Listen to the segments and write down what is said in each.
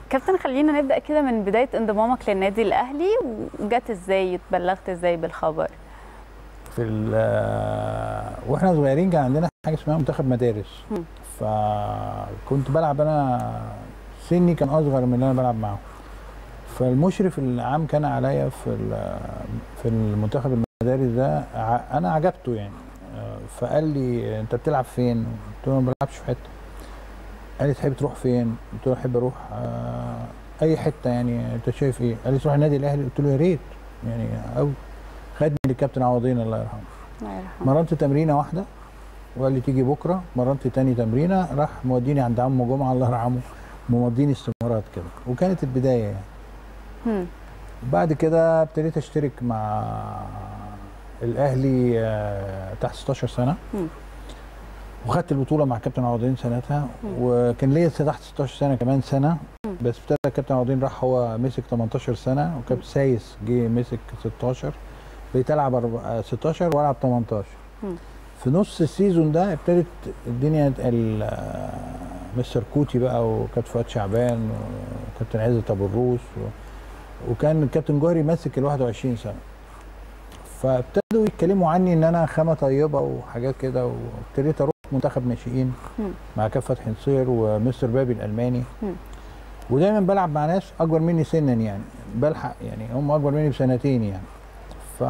كابتن خلينا نبدا كده من بدايه انضمامك للنادي الاهلي وجت ازاي اتبلغت ازاي بالخبر في ال- واحنا صغيرين كان عندنا حاجه اسمها منتخب مدارس مم. فكنت بلعب انا سني كان اصغر من اللي انا بلعب معاهم فالمشرف العام كان عليا في ال- في المنتخب المدارس ده ع- انا عجبته يعني آه، فقال لي انت بتلعب فين؟ قلت له ما بلعبش في حته قال لي تحب تروح فين؟ قلت له احب اروح آه، اي حته يعني انت شايف ايه؟ قال لي تروح النادي الاهلي قلت له يا ريت يعني قوي خدني للكابتن عوضين الله يرحمه الله يرحمه مرنت تمرينه واحده وقال لي تيجي بكره مرنت تاني تمرينه راح موديني عند عمو جمعه الله يرحمه ممضيني استمارات كده وكانت البدايه يعني مم. بعد كده ابتديت اشترك مع الاهلي آه، تحت 16 سنه مم. وخدت البطوله مع كابتن عوضين سنتها مم. وكان ليا تحت 16 سنه كمان سنه مم. بس ابتدى كابتن عوضين راح هو مسك 18 سنه وكابتن سايس جه مسك 16 بقيت العب أربع- 16 والعب 18 مم. في نص السيزون ده ابتدت الدنيا ال- آه، مستر كوتي بقى وكابتن فؤاد شعبان وكابتن عزت ابو الروس و... وكان الكابتن جوهري ماسك ال 21 سنه فابتدوا يتكلموا عني ان انا خامه طيبه وحاجات كده وابتديت اروح منتخب ناشئين مم. مع كابتن فتحي نصير ومستر بابي الالماني مم. ودايما بلعب مع ناس اكبر مني سنا يعني بلحق يعني هم اكبر مني بسنتين يعني ف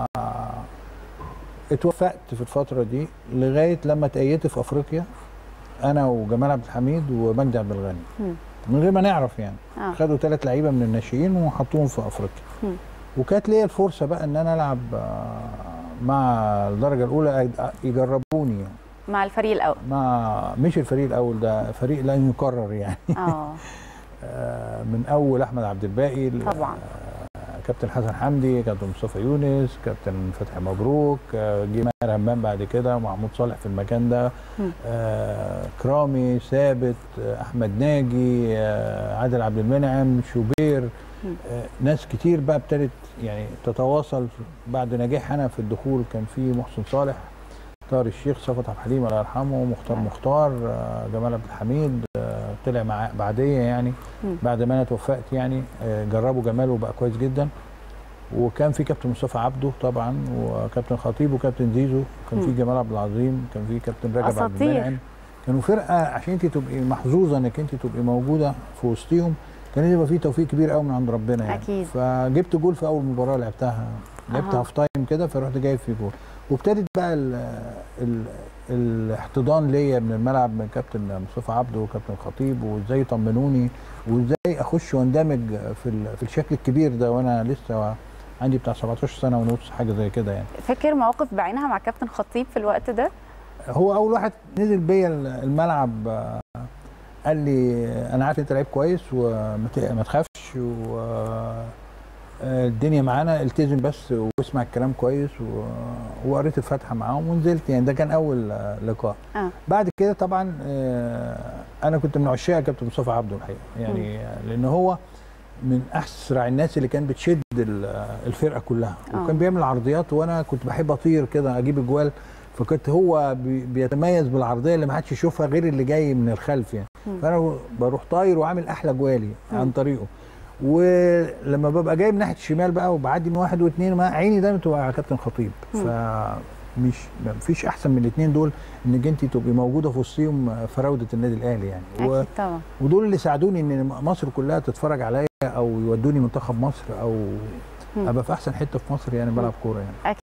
اتوفقت في الفتره دي لغايه لما تأيدت في افريقيا انا وجمال عبد الحميد ومجدي عبد الغني مم. من غير ما نعرف يعني اه خدوا ثلاث لعيبه من الناشئين وحطوهم في افريقيا مم. وكانت ليا الفرصه بقى ان انا العب آه، مع الدرجه الاولى أج- يجربوني يعني مع الفريق الاول مع مش الفريق الاول ده فريق لن يكرر يعني اه آه، من اول احمد عبد الباقي ل- طبعا آه، كابتن حسن حمدي كابتن مصطفى يونس كابتن فتحي مبروك آه، جه ماهر همام بعد كده ومحمود صالح في المكان ده مم. آه، كرامي ثابت آه، احمد ناجي آه، عادل عبد المنعم شوبير مم. آه، ناس كتير بقى ابتدت يعني تتواصل بعد نجاح انا في الدخول كان في محسن صالح طاهر الشيخ صفوت عبد الحليم الله يرحمه مختار نعم. مختار آه، جمال عبد الحميد آه، طلع مع بعديه يعني مم. بعد ما انا توفقت يعني آه، جربوا جمال وبقى كويس جدا وكان في كابتن مصطفى عبده طبعا وكابتن خطيب وكابتن زيزو كان في مم. جمال عبد العظيم كان في كابتن رجب عبد أساطير. المنعم كانوا فرقه عشان انت تبقي محظوظه انك انت تبقي موجوده في وسطهم كان يبقى في توفيق كبير قوي من عند ربنا يعني أكيد. فجبت جول في اول مباراه لعبتها لعبت أها. هاف تايم كده فرحت جايب فيه جول وابتدت بقى ال ال الاحتضان ليا من الملعب من كابتن مصطفى عبده وكابتن خطيب وازاي يطمنوني وازاي اخش واندمج في ال- في الشكل الكبير ده وانا لسه عندي بتاع 17 سنه ونص حاجه زي كده يعني فاكر مواقف بعينها مع كابتن خطيب في الوقت ده هو اول واحد نزل بيا الملعب آه، قال لي انا عارف انت لعيب كويس وما ت- ما تخافش و آه، الدنيا معانا التزم بس واسمع الكلام كويس و- وقريت الفاتحه معاهم ونزلت يعني ده كان اول آه، لقاء اه بعد كده طبعا آه، انا كنت من عشاق كابتن مصطفى عبده الحقيقه يعني لان هو من اسرع الناس اللي كان بتشد ال- الفرقه كلها آه. وكان بيعمل عرضيات وانا كنت بحب اطير كده اجيب اجوال فكنت هو بي- بيتميز بالعرضيه اللي ما حدش يشوفها غير اللي جاي من الخلف يعني مم. فانا بروح طاير وعامل احلى جوالي مم. عن طريقه ولما ببقى جاي من ناحيه الشمال بقى وبعدي من واحد واثنين ما عيني دايما تبقى على كابتن خطيب مم. فمش ما فيش احسن من الاثنين دول انك انت تبقي موجوده في وسطهم فراوده النادي الاهلي يعني و... اكيد طبعا ودول اللي ساعدوني ان مصر كلها تتفرج عليا او يودوني منتخب مصر او مم. ابقى في احسن حته في مصر يعني بلعب كوره يعني